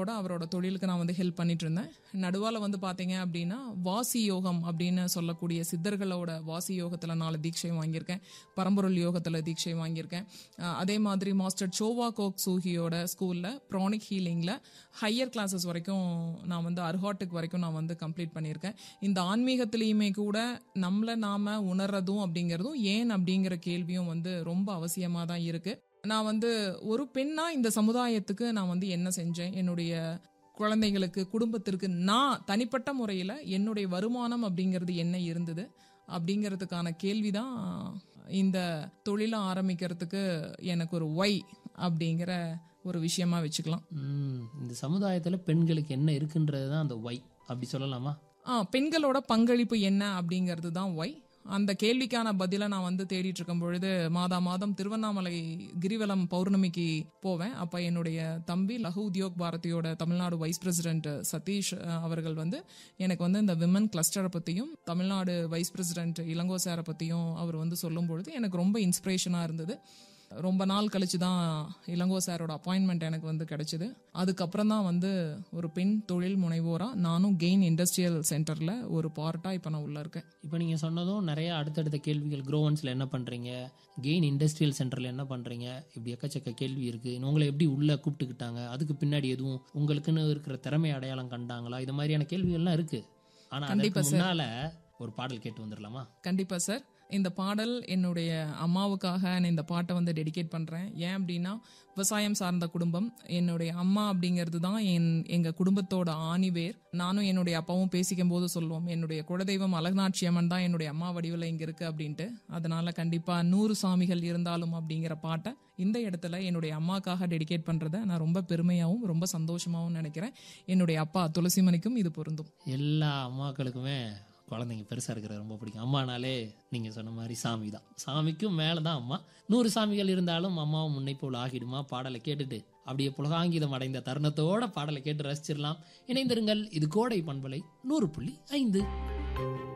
குடும்பத்தோட அவரோட தொழிலுக்கு நான் வந்து ஹெல்ப் பண்ணிட்டு இருந்தேன் நடுவால வந்து பாத்தீங்க அப்படின்னா வாசி யோகம் அப்படின்னு சொல்லக்கூடிய சித்தர்களோட வாசி யோகத்துல நாலு தீட்சை வாங்கியிருக்கேன் பரம்பொருள் யோகத்துல தீட்சை வாங்கியிருக்கேன் அஹ் அதே மாதிரி மாஸ்டர் சோவா கோக் சூஹியோட ஸ்கூல்ல ப்ரானிக் ஹீலிங்ல ஹையர் கிளாஸஸ் வரைக்கும் நான் வந்து அர்ஹாட்டுக்கு வரைக்கும் நான் வந்து கம்ப்ளீட் பண்ணியிருக்கேன் இந்த ஆன்மீகத்திலையுமே கூட நம்மள நாம உணர்றதும் அப்படிங்கிறதும் ஏன் அப்படிங்கிற கேள்வியும் வந்து ரொம்ப அவசியமா தான் இருக்கு நான் வந்து ஒரு பெண்ணா இந்த சமுதாயத்துக்கு நான் வந்து என்ன செஞ்சேன் என்னுடைய குழந்தைகளுக்கு குடும்பத்திற்கு நான் தனிப்பட்ட முறையில் என்னுடைய வருமானம் அப்படிங்கிறது என்ன இருந்தது அப்படிங்கிறதுக்கான கேள்விதான் இந்த தொழிலை ஆரம்பிக்கிறதுக்கு எனக்கு ஒரு ஒய் அப்படிங்கிற ஒரு விஷயமா வச்சுக்கலாம் ம், இந்த சமுதாயத்துல பெண்களுக்கு என்ன இருக்குன்றது தான் அந்த ஒய் அப்படி சொல்லலாமா ஆ பெண்களோட பங்களிப்பு என்ன அப்படிங்கிறது தான் ஒய் அந்த கேள்விக்கான பதிலை நான் வந்து தேடிட்டு இருக்கும் பொழுது மாதா மாதம் திருவண்ணாமலை கிரிவலம் பௌர்ணமிக்கு போவேன் அப்ப என்னுடைய தம்பி லகு உத்யோக் பாரதியோட தமிழ்நாடு வைஸ் பிரசிடென்ட் சதீஷ் அஹ், அவர்கள் வந்து எனக்கு வந்து இந்த விமன் கிளஸ்டரை பத்தியும் தமிழ்நாடு வைஸ் பிரசிடென்ட் இளங்கோ சாரை பத்தியும் அவர் வந்து சொல்லும் பொழுது எனக்கு ரொம்ப இன்ஸ்பிரேஷனா இருந்தது ரொம்ப நாள் கழிச்சு தான் இளங்கோ சாரோட அப்பாயின்மெண்ட் எனக்கு வந்து கிடைச்சது அதுக்கப்புறம் தான் வந்து ஒரு பெண் தொழில் முனைவோரா நானும் கெயின் இண்டஸ்ட்ரியல் சென்டர்ல ஒரு பார்ட்டா இப்போ நான் உள்ள இருக்கேன் இப்போ நீங்கள் சொன்னதும் நிறைய அடுத்தடுத்த கேள்விகள் க்ரோவன்ஸில் என்ன பண்ணுறீங்க கெயின் இண்டஸ்ட்ரியல் சென்டரில் என்ன பண்ணுறீங்க இப்படி எக்கச்சக்க கேள்வி இருக்குது உங்களை எப்படி உள்ளே கூப்பிட்டுக்கிட்டாங்க அதுக்கு பின்னாடி எதுவும் உங்களுக்குன்னு இருக்கிற திறமை அடையாளம் கண்டாங்களா இது மாதிரியான கேள்விகள்லாம் இருக்குது ஆனால் அதுக்கு முன்னால ஒரு பாடல் கேட்டு வந்துடலாமா கண்டிப்பா சார் இந்த பாடல் என்னுடைய அம்மாவுக்காக நான் இந்த பாட்டை வந்து டெடிகேட் பண்றேன் ஏன் அப்படின்னா விவசாயம் சார்ந்த குடும்பம் என்னுடைய அம்மா அப்படிங்கிறது தான் என் எங்க குடும்பத்தோட ஆணிவேர் நானும் என்னுடைய அப்பாவும் பேசிக்கும் போது சொல்லுவோம் என்னுடைய குலதெய்வம் அழகநாட்சி அம்மன் தான் என்னுடைய அம்மா வடிவில் இங்க இருக்கு அப்படின்ட்டு அதனால கண்டிப்பா நூறு சாமிகள் இருந்தாலும் அப்படிங்கிற பாட்டை இந்த இடத்துல என்னுடைய அம்மாக்காக டெடிகேட் பண்றதை நான் ரொம்ப பெருமையாவும் ரொம்ப சந்தோஷமாவும் நினைக்கிறேன் என்னுடைய அப்பா துளசிமணிக்கும் இது பொருந்தும் எல்லா அம்மாக்களுக்குமே குழந்தைங்க பெருசாக இருக்கிறது ரொம்ப பிடிக்கும் அம்மானாலே நீங்கள் சொன்ன மாதிரி சாமி தான் சாமிக்கும் மேலே தான் அம்மா நூறு சாமிகள் இருந்தாலும் அம்மாவும் முன்னை போல் ஆகிடுமா பாடலை கேட்டுட்டு அப்படியே புலகாங்கிதம் அடைந்த தருணத்தோட பாடலை கேட்டு ரசிச்சிடலாம் இணைந்திருங்கள் இது கோடை பண்பலை நூறு புள்ளி ஐந்து